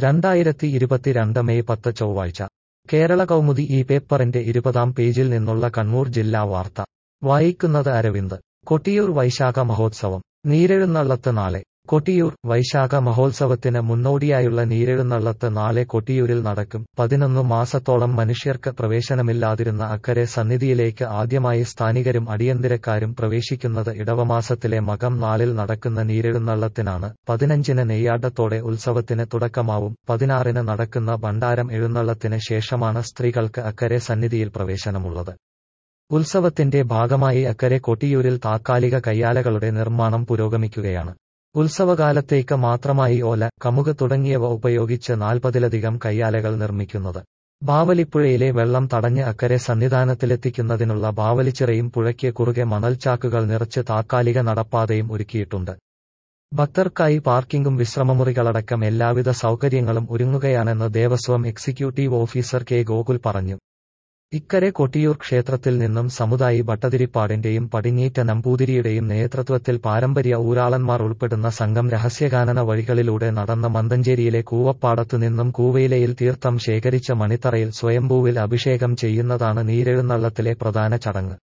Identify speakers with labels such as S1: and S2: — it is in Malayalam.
S1: രണ്ടായിരത്തി ഇരുപത്തിരണ്ട് മെയ് പത്ത് ചൊവ്വാഴ്ച കേരള കൗമുദി ഈ പേപ്പറിന്റെ ഇരുപതാം പേജിൽ നിന്നുള്ള കണ്ണൂർ ജില്ലാ വാർത്ത വായിക്കുന്നത് അരവിന്ദ് കൊട്ടിയൂർ വൈശാഖ മഹോത്സവം നീരെഴുന്നള്ളത്ത് നാളെ കൊട്ടിയൂർ വൈശാഖ മഹോത്സവത്തിന് മുന്നോടിയായുള്ള നീരെഴുന്നള്ളത്ത് നാളെ കൊട്ടിയൂരിൽ നടക്കും പതിനൊന്ന് മാസത്തോളം മനുഷ്യർക്ക് പ്രവേശനമില്ലാതിരുന്ന അക്കരെ സന്നിധിയിലേക്ക് ആദ്യമായി സ്ഥാനികരും അടിയന്തിരക്കാരും പ്രവേശിക്കുന്നത് ഇടവമാസത്തിലെ മകം നാളിൽ നടക്കുന്ന നീരെഴുന്നള്ളത്തിനാണ് പതിനഞ്ചിന് നെയ്യാട്ടത്തോടെ ഉത്സവത്തിന് തുടക്കമാവും പതിനാറിന് നടക്കുന്ന ഭണ്ഡാരം എഴുന്നള്ളത്തിന് ശേഷമാണ് സ്ത്രീകൾക്ക് അക്കരെ സന്നിധിയിൽ പ്രവേശനമുള്ളത് ഉത്സവത്തിന്റെ ഭാഗമായി അക്കരെ കൊട്ടിയൂരിൽ താത്കാലിക കയ്യാലകളുടെ നിർമ്മാണം പുരോഗമിക്കുകയാണ് ഉത്സവകാലത്തേക്ക് മാത്രമായി ഓല കമുക് തുടങ്ങിയവ ഉപയോഗിച്ച് നാൽപ്പതിലധികം കയ്യാലകൾ നിർമ്മിക്കുന്നത് ബാവലിപ്പുഴയിലെ വെള്ളം തടഞ്ഞ് അക്കരെ സന്നിധാനത്തിലെത്തിക്കുന്നതിനുള്ള ബാവലിച്ചിറയും പുഴയ്ക്ക് കുറുകെ മണൽച്ചാക്കുകൾ നിറച്ച് താത്കാലിക നടപ്പാതയും ഒരുക്കിയിട്ടുണ്ട് ഭക്തർക്കായി പാർക്കിംഗും വിശ്രമമുറികളടക്കം എല്ലാവിധ സൗകര്യങ്ങളും ഒരുങ്ങുകയാണെന്ന് Devaswom executive officer K Gokul പറഞ്ഞു ഇക്കരെ കൊട്ടിയൂർ ക്ഷേത്രത്തിൽ നിന്നും സമുദായി ഭട്ടതിരിപ്പാടിന്റെയും പടിഞ്ഞീറ്റ നമ്പൂതിരിയുടെയും നേതൃത്വത്തിൽ പാരമ്പര്യ ഊരാളന്മാർ ഉൾപ്പെടുന്ന സംഘം രഹസ്യഗാനന വഴികളിലൂടെ നടന്ന മന്തഞ്ചേരിയിലെ കൂവപ്പാടത്തു നിന്നും കൂവയിലയിൽ തീർത്ഥം ശേഖരിച്ച മണിത്തറയിൽ സ്വയംഭൂവിൽ അഭിഷേകം ചെയ്യുന്നതാണ് നീരെഴുന്നള്ളത്തിലെ പ്രധാന ചടങ്ങ്